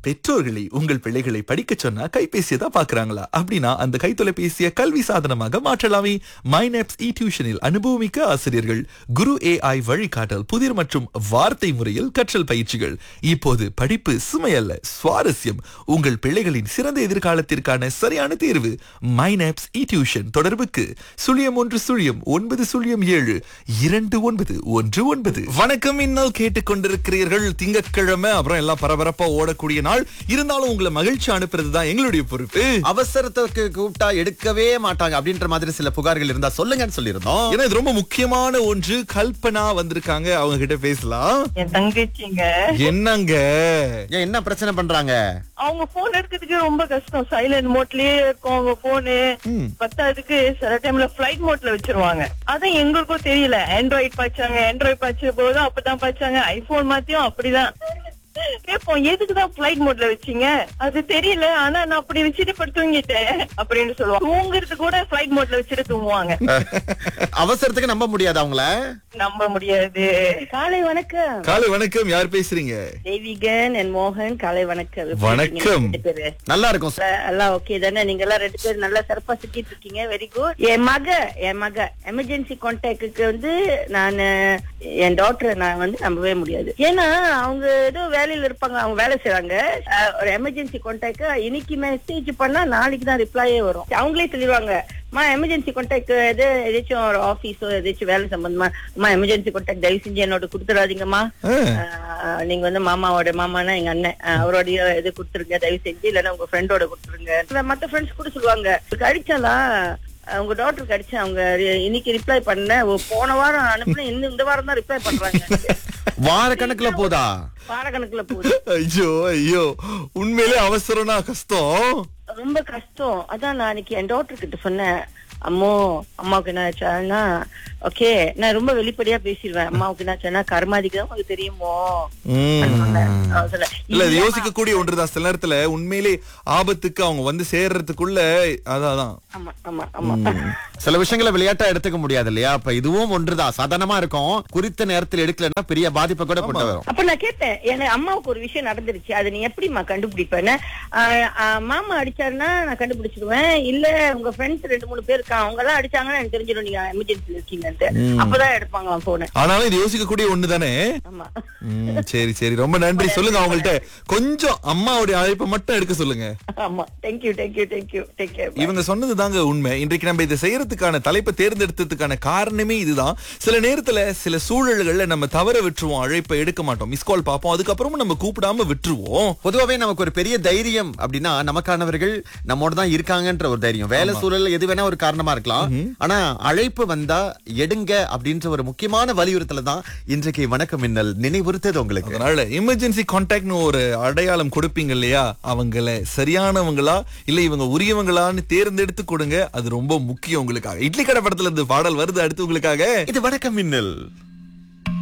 பெற்றோர்களை உங்கள் பிள்ளைகளை படிக்க சொன்னா கைபேசியை தான் பாக்குறாங்களா அப்படின்னா அந்த கைத்தொலைபேசியை கல்வி சாதனமாக மாற்றலாமே மைனப்ஸ் இ டியூஷனில் அனுபவமிக்க ஆசிரியர்கள் குரு ஏஐ வழிகாட்டல் புதிர் மற்றும் வார்த்தை முறையில் கற்றல் பயிற்சிகள் இப்போது படிப்பு சுமையல்ல சுவாரஸ்யம் உங்கள் பிள்ளைகளின் சிறந்த எதிர்காலத்திற்கான சரியான தேர்வு மைனப்ஸ் இ டியூஷன் தொடர்புக்கு சுழியம் ஒன்று சுழியம் ஒன்பது சுழியம் ஏழு இரண்டு ஒன்பது ஒன்று ஒன்பது வணக்கம் இன்னல் கேட்டுக்கொண்டிருக்கிறீர்கள் திங்கட்கிழமை அப்புறம் எல்லாம் பரபரப்பா ஓடக்கூடிய நாள் இருந்தாலும் உங்களை மகிழ்ச்சி அனுப்புறது தான் எங்களுடைய பொறுப்பு அவசரத்துக்கு கூப்பிட்டா எடுக்கவே மாட்டாங்க அப்படின்ற மாதிரி சில புகார்கள் இருந்தா சொல்லுங்கன்னு சொல்லியிருந்தோம் ஏன்னா இது ரொம்ப முக்கியமான ஒன்று கல்பனா வந்திருக்காங்க அவங்க கிட்ட பேசலாம் என் தங்கச்சிங்க என்னங்க ஏன் என்ன பிரச்சனை பண்றாங்க அவங்க போன் எடுக்கிறதுக்கு ரொம்ப கஷ்டம் சைலண்ட் மோட்லயே இருக்கும் அவங்க போனு பத்தாவதுக்கு சில டைம்ல பிளைட் மோட்ல வச்சிருவாங்க அதான் எங்களுக்கும் தெரியல ஆண்ட்ராய்ட் பாய்ச்சாங்க ஆண்ட்ராய்ட் பாய்ச்ச போதும் அப்பதான் பாய்ச்சாங்க ஐபோன் மாத்தியும் அப்படிதான் கேப்போம் எதுக்குதான் பிளைட் மோட்ல வச்சீங்க அது தெரியல ஆனா நான் அப்படி வச்சுட்டு படுத்து தூங்கிட்டேன் அப்படின்னு சொல்லுவாங்க தூங்குறது கூட பிளைட் மோட்ல வச்சுட்டு தூங்குவாங்க அவசரத்துக்கு நம்ப முடியாது அவங்கள நம்ப முடியாது காலை வணக்கம் காலை வணக்கம் யார் பேசுறீங்க தேவிகன் அண்ட் மோகன் காலை வணக்கம் எப்படி வணக்கம். இருக்கீங்க ரெண்டு பேரு? நல்லா இருக்கும் எல்லாம் ஓகே தானே நீங்க எல்லாம் ரெண்டு பேரும் நல்லா சிறப்பா சுத்திட்டு இருக்கீங்க வெரி குட் என் மக என் மக எமர்ஜென்சி கான்டாக்டுக்கு வந்து நான் என் டாக்டரை நான் வந்து நம்பவே முடியாது ஏன்னா அவங்க ஏதோ வேலையில இருப்பாங்க அவங்க வேலை செய்றாங்க அஹ், ஒரு எமர்ஜென்சி கான்டாக்ட் இன்னைக்கு மெசேஜ் பண்ணா நாளைக்கு தான் ரிப்ளையே வரும் அவங்களே சொல்லிடுவாங்க மா எமர்ஜென்சி கான்டாக்ட் எது எதாச்சும் ஒரு ஆபீஸோ எதாச்சும் வேலை சம்பந்தமா அம்மா எமர்ஜென்சி கான்டாக்ட் தயவு செஞ்சு என்னோட கொடுத்துடாதீங்கம்மா ஆஹ் நீங்க வந்து மாமாவோட மாமானா எங்க அண்ணன் ஆஹ் அவரோடைய இது கொடுத்துருங்க தயவு செஞ்சு இல்லைன்னா உங்க ஃப்ரெண்டோட கொடுத்துருங்க இல்ல மத்த ஃப்ரெண்ட்ஸ் கூட சொல்லுவாங்க "உங்களுக்கு அடிச்சாலா ஆஹ் உங்க டாக்டருக்கு அடிச்சேன் அவங்க ரி- இன்னைக்கு ரிப்ளை பண்ண போன வாரம் அனுப்புன இன்னும் இந்த வாரம் தான் ரிப்ளை பண்றாங்க வார கணக்குல போதா வாரக்கணக்குல போகுது ஐயோ ஐயோ உண்மையிலே அவசரம்னா கஷ்டம் ரொம்ப கஷ்டம் அதான் நான் அன்னைக்கு என் டாக்டர் கிட்ட சொன்னேன் அம்மோ அம்மாவுக்கு என்ன ஆச்சான்னா ஓகே நான் ரொம்ப வெளிப்படையா பேசிடுவேன் அம்மாவுக்கு என்ன ஆச்சான்னா கர்மாதிக்கு தான் உங்களுக்கு தெரியுமோ ம். நான் சொன்னேன். அவன் சொன்னேன், இல்ல அது "இல்லம்மா, யோசிக்கக்கூடிய ஒன்றுதான் சில நேரத்துல உண்மையிலே ஆபத்துக்கு அவங்க வந்து சேர்றதுக்குள்ள அதான் அதான். ஆமா ஆமா ஆமா சில விஷயங்களை விளையாட்டா எடுத்துக்க முடியாது இல்லையா அப்ப இதுவும் ஒன்றுதான் சாதாரணமா இருக்கும் குறித்த நேரத்தில் எடுக்கலன்னா பெரிய பாதிப்பை கூட கொண்டு வரும் அப்ப நான் கேட்டேன் எனக்கு அம்மாவுக்கு ஒரு விஷயம் நடந்துருச்சு அதை நீ எப்படிம்மா கண்டுபிடிப்பேன்னு ஆஹ் ஆஹ் மாமா அடிச்சாருன்னா நான் கண்டுபிடிச்சிடுவேன் இல்ல உங்க ஃப்ரெண்ட்ஸ் ரெண்டு மூணு பேர் இருக்காங்க அவங்க எல்லாம் அடிச்சாங்கன்னா எனக்கு தெரிஞ்சிடும் நீங்க எமர்ஜென்சில இருக்கீங்கன்ட்டு அப்பதான் எடுப்பாங்களாம் போன ஆனாலும் இது யோசிக்கக்கூடிய ஒண்ணுதானே ஆமா ம், சரி சரி ரொம்ப நன்றி சொல்லுங்க அவங்கள்ட்ட கொஞ்சம் அம்மாவுடைய அழைப்பை மட்டும் எடுக்க சொல்லுங்க ஆமா thank you thank you thank you take care இவங்க சொன்னது தாங்க உண்மை இன்றைக்கு நம்ம இதை செய்யறதுக்கான தலைப்பை தேர்ந்தெடுத்ததுக்கான காரணமே இதுதான் சில நேரத்துல சில சூழல்கள்ல நம்ம தவற விட்டுருவோம் அழைப்பை எடுக்க மாட்டோம் மிஸ் கால் பார்ப்போம் அதுக்கப்புறமும் நம்ம கூப்பிடாம விட்டுருவோம் பொதுவாவே நமக்கு ஒரு பெரிய தைரியம் அப்படின்னா நமக்கானவர்கள் நம்மோட தான் இருக்காங்கன்ற ஒரு தைரியம் வேலை சூழல் எது வேணா ஒரு காரணமா இருக்கலாம் ஆனா அழைப்பு வந்தா எடுங்க அப்படின்ற ஒரு முக்கியமான வலியுறுத்தல தான் இன்றைக்கு வணக்கம் மின்னல் நினைவுறுத்தது உங்களுக்கு அதனால எமர்ஜென்சி கான்டாக்ட்னு ஒரு அடையாளம் கொடுப்பீங்க இல்லையா அவங்கள சரியானவங்களா இல்ல இவங்க உரியவங்களான்னு தேர்ந்தெடுத்து கொடுங்க அது ரொம்ப முக்கியம் உங்களுக்காக இட்லி கடை படத்துல இருந்து பாடல் வருது அடுத்து உங்களுக்காக இது வணக்கம் மின்னல்